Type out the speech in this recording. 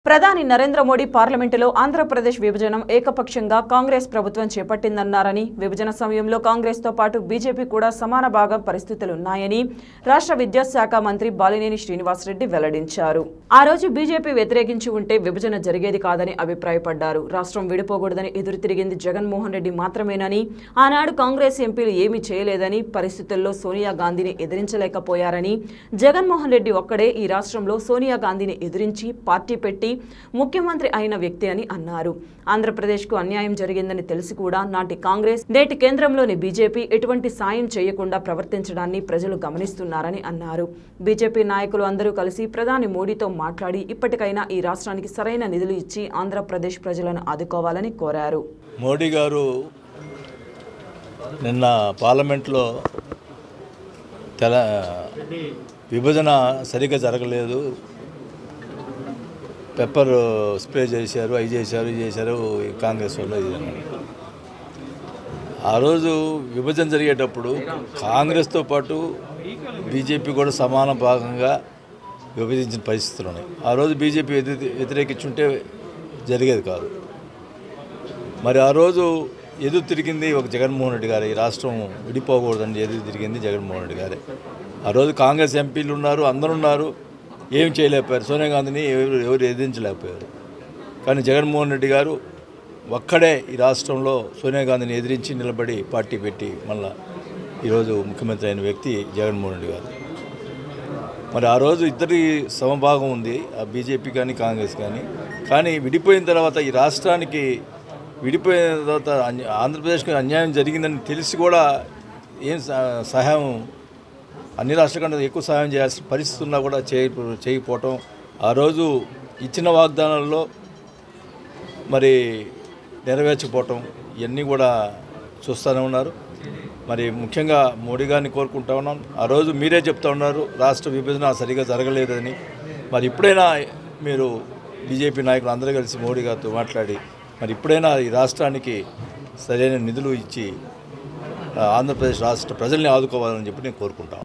ప్రధాని నరేంద్ర మోడీ పార్లమెంటులో ఆంధ్రప్రదేశ్ విభజనం ఏకపక్షంగా కాంగ్రెస్ ప్రభుత్వం చేపట్టిందన్నారని విభజన సమయంలో కాంగ్రెస్తో పాటు బీజేపీ కూడా సమాన భాగం పరిస్థితులున్నాయని రాష్ట్ర విద్యాశాఖ మంత్రి బాలినేని శ్రీనివాసరెడ్డి వెల్లడించారు ఆ రోజు బీజేపీ వ్యతిరేకించి ఉంటే విభజన జరిగేది కాదని అభిప్రాయపడ్డారు రాష్ట్రం విడిపోకూడదని ఎదురు తిరిగింది జగన్మోహన్ రెడ్డి మాత్రమేనని ఆనాడు కాంగ్రెస్ ఎంపీలు ఏమీ చేయలేదని పరిస్థితుల్లో సోనియా గాంధీని ఎదిరించలేకపోయారని జగన్మోహన్ రెడ్డి ఒక్కడే ఈ రాష్ట్రంలో సోనియా గాంధీని ఎదిరించి పార్టీ పెట్టి ముఖ్యమంత్రి అయిన వ్యక్తి అని అన్నారు ఆంధ్రప్రదేశ్కు అన్యాయం జరిగిందని తెలిసి కూడా నాటి కాంగ్రెస్ నేటి కేంద్రంలోని బీజేపీ ఎటువంటి సాయం చేయకుండా ప్రవర్తించడాన్ని ప్రజలు గమనిస్తున్నారని అన్నారు బీజేపీ నాయకులు అందరూ కలిసి ప్రధాని మోడీతో మాట్లాడి ఇప్పటికైనా ఈ రాష్ట్రానికి సరైన నిధులు ఇచ్చి ఆంధ్రప్రదేశ్ ప్రజలను ఆదుకోవాలని కోరారు మోడీ గారు నిన్న పార్లమెంట్లో తెల విభజన సరిగ్గా జరగలేదు పెప్పర్ స్ప్రే చేశారు అవి చేశారు ఇది చేశారు ఈ కాంగ్రెస్ వాళ్ళు ఇది అన్నారు. ఆ రోజు విభజన జరిగేటప్పుడు కాంగ్రెస్తో పాటు బీజేపీ కూడా సమాన భాగంగా విభజించిన పరిస్థితులు ఉన్నాయి ఆ రోజు బీజేపీ వ్యతి వ్యతిరేకించుంటే జరిగేది కాదు మరి ఆ రోజు ఎదురు తిరిగింది ఒక జగన్మోహన్ రెడ్డి గారు ఈ రాష్ట్రం విడిపోకూడదని ఎదురు తిరిగింది జగన్మోహన్ రెడ్డి గారే ఆ రోజు కాంగ్రెస్ ఎంపీలు ఉన్నారు అందరూ ఉన్నారు ఏం చేయలేకపోయారు సోనియా గాంధీని ఎవరు ఎవరు ఎదిరించలేకపోయారు కానీ జగన్మోహన్ రెడ్డి గారు ఒక్కడే ఈ రాష్ట్రంలో సోనియా గాంధీని ఎదిరించి నిలబడి పార్టీ పెట్టి మళ్ళా ఈరోజు ముఖ్యమంత్రి అయిన వ్యక్తి జగన్మోహన్ రెడ్డి గారు మరి ఆ రోజు ఇద్దరి సమభాగం ఉంది ఆ బీజేపీ కానీ కాంగ్రెస్ కానీ కానీ విడిపోయిన తర్వాత ఈ రాష్ట్రానికి విడిపోయిన తర్వాత అన్య- ఆంధ్రప్రదేశ్కి అన్యాయం జరిగిందని తెలిసి కూడా ఏం సహ- సహాయం అన్ని రాష్ట్రాల కంటే ఎక్కువ సహాయం చేయాల్సిన పరిస్థితి ఉన్నా కూడా చేయ చేయకపోవటం ఆ రోజు ఇచ్చిన వాగ్దానాల్లో మరి నెరవేర్చకపోవటం ఇవన్నీ కూడా చూస్తూనే ఉన్నారు మరి ముఖ్యంగా మోడీ గారిని కోరుకుంటా ఉన్నాం ఆ రోజు మీరే చెప్తా ఉన్నారు రాష్ట్ర విభజన సరిగా జరగలేదని మరి ఇప్పుడైనా మీరు బీజేపీ నాయకులు అందరూ కలిసి మోడీ గారితో మాట్లాడి మరి ఇప్పుడైనా ఈ రాష్ట్రానికి సరైన నిధులు ఇచ్చి ఆ, ఆంధ్రప్రదేశ్ రాష్ట్ర ప్రజల్ని ఆదుకోవాలని చెప్పి నేను కోరుకుంటాను